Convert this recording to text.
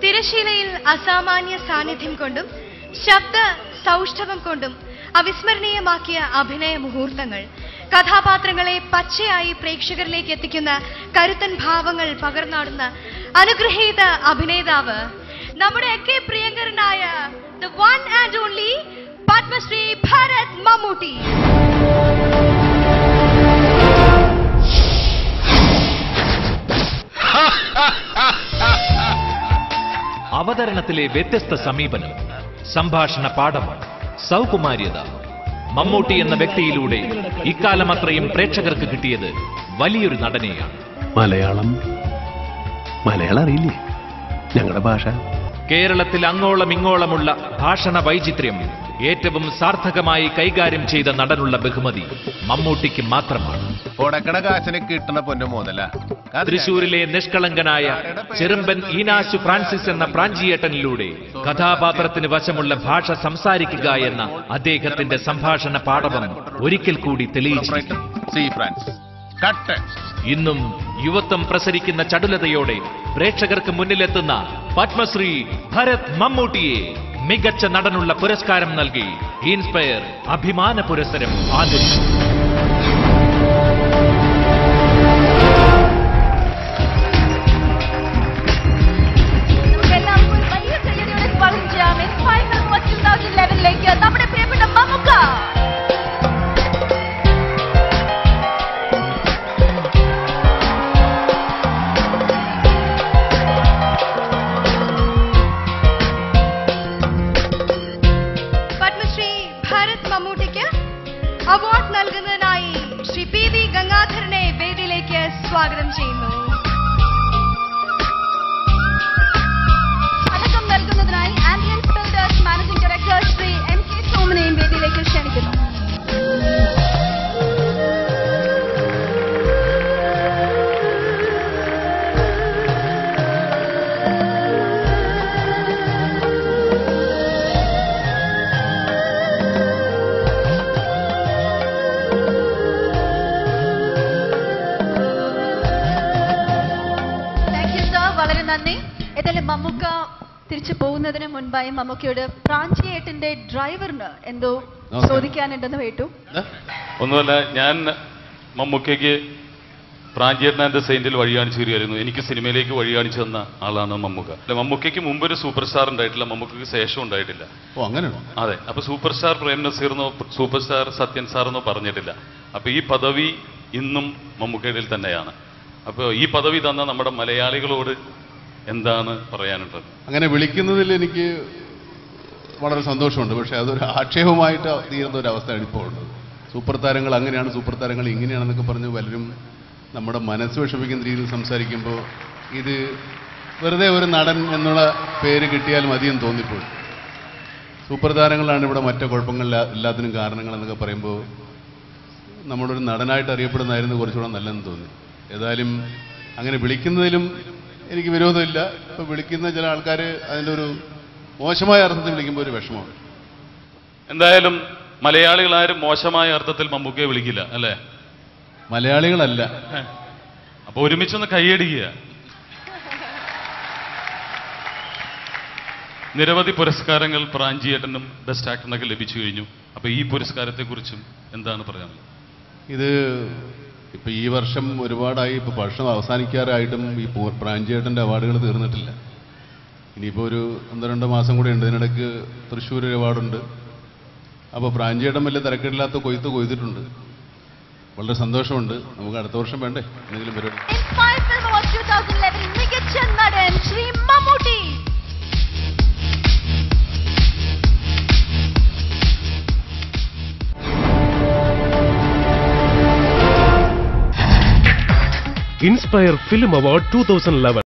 തിരശീലയിൽ അസാമാന്യ സാന്നിധ്യം കൊണ്ടും ശബ്ദ സൗഷ്ഠവം കൊണ്ടും അവിസ്മരണീയമാക്കിയ അഭിനയ മുഹൂർത്തങ്ങൾ കഥാപാത്രങ്ങളെ പച്ചയായി പ്രേക്ഷകരിലേക്ക് എത്തിക്കുന്ന കരുത്തൻ ഭാവങ്ങൾ പകർന്നാടുന്ന അനുഗ്രഹീത അഭിനേതാവ് നമ്മുടെയൊക്കെ പ്രിയങ്കരനായ the one and only Padmashri Bharat Mammootty അവതരണത്തിലെ വ്യത്യസ്ത സമീപനം സംഭാഷണ പാഠം സൗകുമാര്യത മമ്മൂട്ടി എന്ന വ്യക്തിയിലൂടെ ഇക്കാലം അത്രയും പ്രേക്ഷകർക്ക് കിട്ടിയത് വലിയൊരു നടനെയാണ് മലയാളം മലയാളം അറിയില്ലേ ഞങ്ങളുടെ ഭാഷ കേരളത്തിൽ അങ്ങോളം ഇങ്ങോളമുള്ള ഭാഷണ വൈചിത്ര്യം ഏറ്റവും സാർത്ഥകമായി കൈകാര്യം ചെയ്ത നടനുള്ള ബഹുമതി മമ്മൂട്ടിക്ക് മാത്രമാണ് കൊടക്കണ കാശിന് കിട്ടണ പൊന്നു മുതല തൃശൂരിലെ നിഷ്കളങ്കനായ ചെറുമ്പൻ ഈനാശു ഫ്രാൻസിസ് എന്ന പ്രാഞ്ചിയേട്ടനിലൂടെ കഥാപാത്രത്തിന് വശമുള്ള ഭാഷ സംസാരിക്കുക എന്ന അദ്ദേഹത്തിന്റെ സംഭാഷണ പാഠവം ഒരിക്കൽ കൂടി തെളിയിച്ചു സി ഫ്രാൻസ് കട്ട് ഇന്നും യുവത്വം പ്രസരിക്കുന്ന ചടുലതയോടെ പ്രേക്ഷകർക്ക് മുന്നിലെത്തുന്ന പത്മശ്രീ ഭരത് മമ്മൂട്ടിയെ മികച്ച നടനുള്ള പുരസ്കാരം നൽകി ഇൻസ്പയർ അഭിമാന പുരസ്സരം ആദരിച്ചു എല്ലാവർക്കും ഒരു വലിയ കയ്യടിയോടെ സ്വാഗതം ചെയ്യാം ഇൻസ്പയർ ടു തൗസൻഡ് ലെവലിലേക്ക് നമ്മുടെ പ്രിയപ്പെട്ട മമ്മുക്ക പത്മശ്രീ ഭരത് മമ്മൂട്ടിക്ക് അവാർഡ് നൽകുന്നതിനായി ശ്രീ പി വി ഗംഗാധരനെ വേദിയിലേക്ക് സ്വാഗതം ചെയ്യുന്നു പതക്കം നൽകുന്നതിനായി ambulance builders managing director Shri M K സോമനെയും വേദിയിലേക്ക് ക്ഷണിക്കുന്നു താങ്ക് യു സർ വളരെ നന്ദി ഏതായാലും മമ്മൂക്ക തിരിച്ചു പോകുന്നതിന് മുൻപായി മമ്മൂക്കയോട് പ്രാഞ്ചിയേട്ടന്റെ ഡ്രൈവറിന് എന്തോ ചോദിക്കാനുണ്ടെന്ന് കേട്ടു ഒന്നുമല്ല ഞാൻ മമ്മൂക്കയ്ക്ക് പ്രാഞ്ചേട്ടനാൻ്റെ സെയിൻറ്റിൽ വഴി കാണിച്ചു തരികയായിരുന്നു എനിക്ക് സിനിമയിലേക്ക് വഴി കാണിച്ചു തന്ന ആളാണ് മമ്മൂക്ക അല്ല മമ്മൂക്കയ്ക്ക് മുമ്പ് ഒരു സൂപ്പർ സ്റ്റാർ ഉണ്ടായിട്ടില്ല മമ്മൂക്കയ്ക്ക് ശേഷം ഉണ്ടായിട്ടില്ല ഓ അങ്ങനെയാണോ അതെ അപ്പൊ സൂപ്പർ സ്റ്റാർ പ്രേം നസീർ എന്നോ സൂപ്പർ സ്റ്റാർ സത്യൻ സാർ എന്നോ പറഞ്ഞിട്ടില്ല അപ്പൊ ഈ പദവി ഇന്നും മമ്മൂക്കയുടെ തന്നെയാണ് അപ്പോൾ ഈ പദവി തന്ന നമ്മുടെ മലയാളികളോട് എന്താണ് പറയാനുള്ളത് അങ്ങനെ വിളിക്കുന്നതിൽ എനിക്ക് വളരെ സന്തോഷമുണ്ട് പക്ഷേ അതൊരു ആക്ഷേപമായിട്ട് തീരുന്ന ഒരു അവസ്ഥയാണ് ഇപ്പോൾ ഉള്ളത് സൂപ്പർ താരങ്ങൾ അങ്ങനെയാണ് സൂപ്പർ താരങ്ങൾ ഇങ്ങനെയാണെന്നൊക്കെ പറഞ്ഞ് പലരും നമ്മുടെ മനസ്സ് വിഷമിക്കുന്ന രീതിയിൽ സംസാരിക്കുമ്പോൾ ഇത് വെറുതെ ഒരു നടൻ എന്നുള്ള പേര് കിട്ടിയാൽ മതിയെന്ന് തോന്നിപ്പോഴും സൂപ്പർ താരങ്ങളാണ് ഇവിടെ മറ്റു കുഴപ്പങ്ങൾ എല്ലാത്തിനും കാരണങ്ങൾ എന്നൊക്കെ പറയുമ്പോൾ നമ്മളൊരു നടനായിട്ട് അറിയപ്പെടുന്നതായിരുന്നു കുറച്ചുകൂടെ നല്ലതെന്ന് തോന്നി ഏതായാലും അങ്ങനെ വിളിക്കുന്നതിലും എനിക്ക് വിരോധമില്ല ഇപ്പോൾ വിളിക്കുന്ന ചില ആൾക്കാർ അതിൻ്റെ ഒരു മോശമായ അർത്ഥത്തിൽ വിളിക്കുമ്പോൾ ഒരു വിഷമമാണ് എന്തായാലും മലയാളികൾ ആരും മോശമായ അർത്ഥത്തിൽ മമ്മൂക്കയെ വിളിക്കില്ല അല്ലേ മലയാളികളല്ല അപ്പൊ ഒരുമിച്ചൊന്ന് കൈയടിക്കുക നിരവധി പുരസ്കാരങ്ങൾ പ്രാഞ്ചിയേട്ടനും ബെസ്റ്റ് ആക്ടറിനൊക്കെ ലഭിച്ചു കഴിഞ്ഞു അപ്പൊ ഈ പുരസ്കാരത്തെക്കുറിച്ചും എന്താണ് പറയാനുള്ളത് ഇത് ഇപ്പം ഈ വർഷം ഒരുപാടായി ഇപ്പോൾ വർഷം അവസാനിക്കാറായിട്ടും ഈ പൂ- പ്രാഞ്ചിയേട്ടൻ്റെ അവാർഡുകൾ തീർന്നിട്ടില്ല ഇനിയിപ്പോൾ ഒരു ഒന്നോ രണ്ടോ മാസം കൂടെ ഉണ്ട് ഇതിനിടയ്ക്ക് തൃശ്ശൂർ ഒരു അവാർഡുണ്ട് അപ്പോൾ പ്രാഞ്ചിയേട്ടൻ വലിയ തിരക്കില്ലാത്ത കൊയ്ത്ത് കൊയ്തിട്ടുണ്ട് വളരെ സന്തോഷമുണ്ട് നമുക്ക് അടുത്ത വർഷം വേണ്ടേ എന്തെങ്കിലും പരിപാടി inspire film award two thousand eleven മികച്ച നടൻ Shri Mammootty inspire film award two thousand eleven